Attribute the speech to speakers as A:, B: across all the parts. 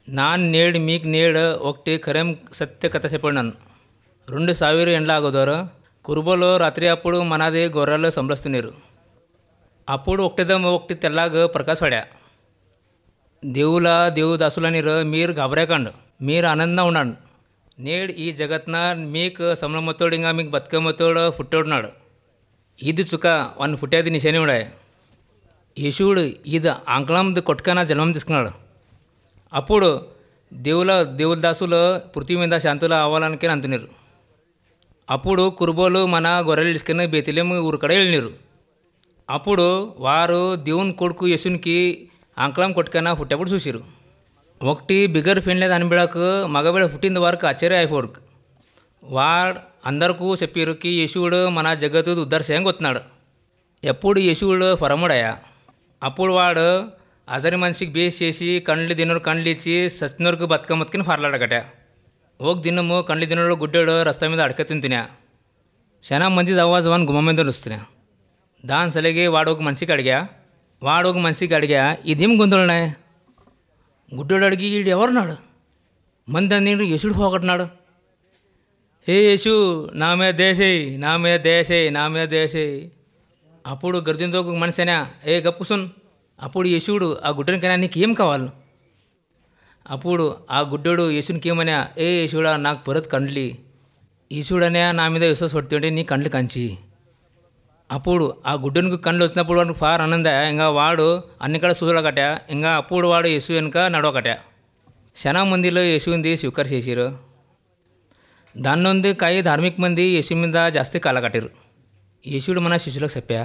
A: ನಾನು నేడు మీకు నేడు ఒకటి ఖరేం సత్య కథ చెప్పన్నాను రెండు ಸಾವಿರ ఎండ్ల ఆగోదారు కురుబలో రాత్రి అప్పుడు మనది గొర్రెలు సంరస్తున్నారు అప్పుడు ఒకటిదం ఒకటి తెల్లాగ ప్రకాశ్ పడా దేవుల దేవు దాసులనిరు మీరు గబరేకండు మీరు ఆనందంగా ఉండండి నేడు ఈ జగత్న మీకు సమలమతోడు ఇంకా మీకు బతుకమ్మతోడు పుట్టోడున్నాడు ఇది చుక్క వాడిని పుట్టేది నిశని ఉండాయి యశువుడు ఇది ఆంకలంది కొట్టుకన జన్మం తీసుకున్నాడు అప్పుడు దేవుల దేవుల దాసులు పృథ్వీ మీద శాంతులు అవ్వాలనికి అంటున్నారు అప్పుడు కురుబోలు మన గొర్రెలు తీసుకుని బేతిలేం ఊరికడ వెళ్ళినారు అప్పుడు వారు దేవుని కొడుకు యశునికి అంకలం కొట్టుకన పుట్టేప్పుడు చూసిరు ఒకటి బిగర్ ఫెన్లే దాని బిడకు మగబిడ పుట్టింది వరకు ఆశ్చర్య అయిపోరు వాడు అందరికీ చెప్పారు కి యశువుడు మన జగత్తు ఉద్ధర చేయం కొత్తున్నాడు ఎప్పుడు యశువుడు పరముడయ్యా అప్పుడు వాడు అజరి మనిషికి బేస్ చేసి కండ్లు దినరు కండ్లు ఇచ్చి సచ్చినోరికి బతుకమ్మతికి ఫర్లాడగట ఒక దినము కండ్లు దినడు గుడ్డాడు రస్తా మీద అడక తింటున్నా చాలా మంది దవాజవాన్ గుమ్మ మీద వస్తున్నా దాని సలిగి వాడు ఒక మనిషికి అడిగా వాడు ఒక మనిషికి అడిగా ఇదేం గొంతులున్నాయి గుడ్డోడు అడిగి వీడు ఎవరున్నాడు మంది అన్ని యశుడు పోగొట్టినాడు హే యేసు నా మీద దేశేయ్ నా మీద దేశేయ్ నా మీద దేశేయ్ అప్పుడు గర్జంతో ఒక మనిషినా ఏ గప్పుసున్ అప్పుడు యశుడు ఆ గుడ్డనికైనా నీకు ఏం కావాలి అప్పుడు ఆ గుడ్డోడు యశునికి ఏమన్నా ఏ యశుడా నాకు పొరత్ కండ్లి యశుడనే నా మీద విశ్వాస పడుతుంటే నీ కండ్లు కంచి అప్పుడు ఆ గుడ్డనికి కళ్ళు వచ్చినప్పుడు వాడు ఫార్ ఆనంద ఇంకా వాడు అన్ని కడ చూడకట ఇంకా అప్పుడు వాడు యశు వెనుక నడవకట శనా మందిలో యశువుంది స్వీకార చేసిరు దాని నుండి కాయి ధార్మిక మంది యశు మీద జాస్తి కళ్ళకట్టారు యశుడు మన శిష్యులకు చెప్పా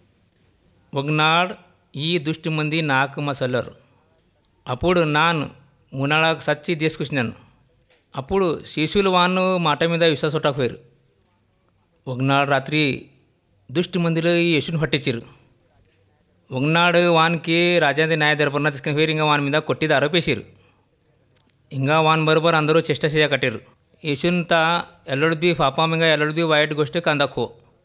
A: ఒకనాడు ఈ దుష్టి మంది నాకు మసలరు అప్పుడు నాన్ మునాళ్ళకు సచ్చి తీసుకొచ్చినాను అప్పుడు శిష్యులు వాను మాట మీద విశ్వాసపోయారు ఒకనాడు రాత్రి దుష్టి మందిలో ఈ యశుని పట్టించారు ఒకనాడు వానికి రాజాది న్యాయ దర్పణ తీసుకుని పోయి ఇంకా వాని మీద కొట్టిది ఆరోపేసారు ఇంకా వాన్ బరోబర్ అందరూ చెష్ట చేయ కట్టారు యశుంతా ఎల్లడిది పాపం ఇంకా ఎల్లడిది వైట్ గోష్టి కందకో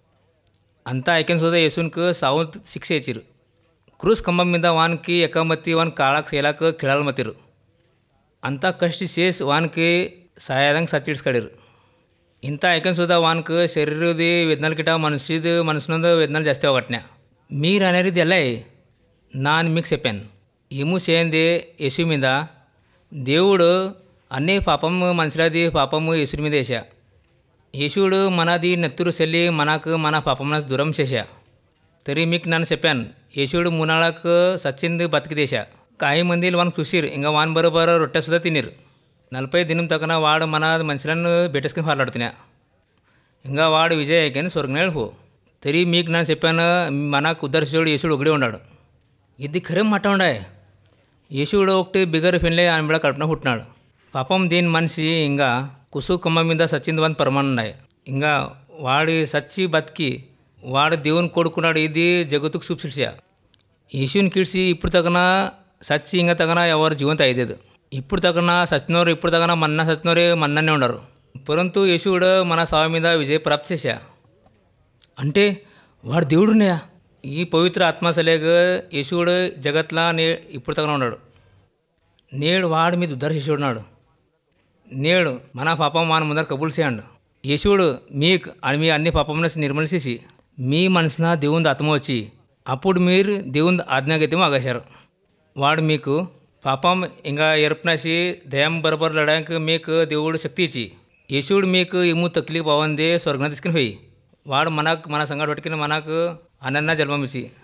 A: అంతా ఐక్యం సోదా యశున్కు సావు శిక్ష ఇచ్చారు క్రూస్ కంబం మీద వానికి ఎక్కమత్తి వాన్ కాళ్ళకు సేలకు కిడాలు మత్తిరు అంతా కష్టి చేసి వానికి సాయాదంగా సచ్చిడ్స్కడారు ఇంత ఐకన్ సుధా వానికి శరీరది వేదనలు గిట మనిషిది మనసునందు వేదనలు చేస్తే ఒకటినే మీరు అనేది ఎలా నాని మీకు చెప్పాను ఏమూ చేయండి యేసు మీద దేవుడు అన్ని పాపము మనుషులది పాపము యేసుడి మీద వేసా యేసుడు మనది నెత్తురు చెల్లి మనకు మన పాపమున దూరం చేశా తరి మీకు నన్ను చెప్పాను యేసుడు మూనాళ్ళకు సచ్చింది బతికిదేశా కాయి మంది వానికి చూసిరు ఇంకా వాన్ బరోబర్ రొట్టె సుధా తినిరు నలభై దినం తక్కువ వాడు మన మనుషులను బెట్టేసుకుని ఫాలాడుతున్నా ఇంకా వాడు విజయ్ కానీ స్వర్గనేడు పో తెరి మీకు నేను చెప్పాను మనకు ఉద్దర్శుడు యేసుడు ఒకడే ఉన్నాడు ఇది ఖరేం మాట ఉండాయి యేసుడు ఒకటి బిగర్ ఫిన్లే ఆయన బిడ కడుపున పుట్టినాడు పాపం దీని మనిషి ఇంకా కుసు కొమ్మ మీద సచ్చింది వన్ ప్రమాణం ఉన్నాయి ఇంకా వాడి సచ్చి బతికి వాడు దేవుని కొడుకున్నాడు ఇది జగత్తుకు చూపిసా యేసుని కిడిసి ఇప్పుడు తగిన సచ్చి ఇంకా తగిన ఎవరు జీవంత అయ్యేది ఇప్పుడు తగిన సచినోరు ఇప్పుడు తగిన మన్న సచినోరే మన్ననే ఉండరు పరంతు యేసుడు మన సావు మీద విజయ ప్రాప్తి చేశా అంటే వాడు దేవుడున్నాయా ఈ పవిత్ర ఆత్మసలేగ యేసుడు జగత్లా నే ఇప్పుడు తగిన ఉన్నాడు నేడు వాడి మీద ఉద్ధర ఉన్నాడు నేడు మన పాపం మన ముందర కబుల్ చేయండు యేసుడు మీకు అని మీ అన్ని పాపమున నిర్మూలన చేసి మీ మనసున దేవుని ఆత్మ వచ్చి అప్పుడు మీరు దేవుని ఆజ్ఞాగత్యం ఆగేశారు వాడు మీకు పాపం ఇంకా ఎరుపునేసి దయం బరబర్ లడానికి మీకు దేవుడు శక్తి ఇచ్చి యేసుడు మీకు ఏమూ తక్లీఫ్ బాగుంది స్వర్గం తీసుకుని పోయి వాడు మనకు మన సంగతి పట్టుకుని మనకు అనన్న జన్మం ఇచ్చి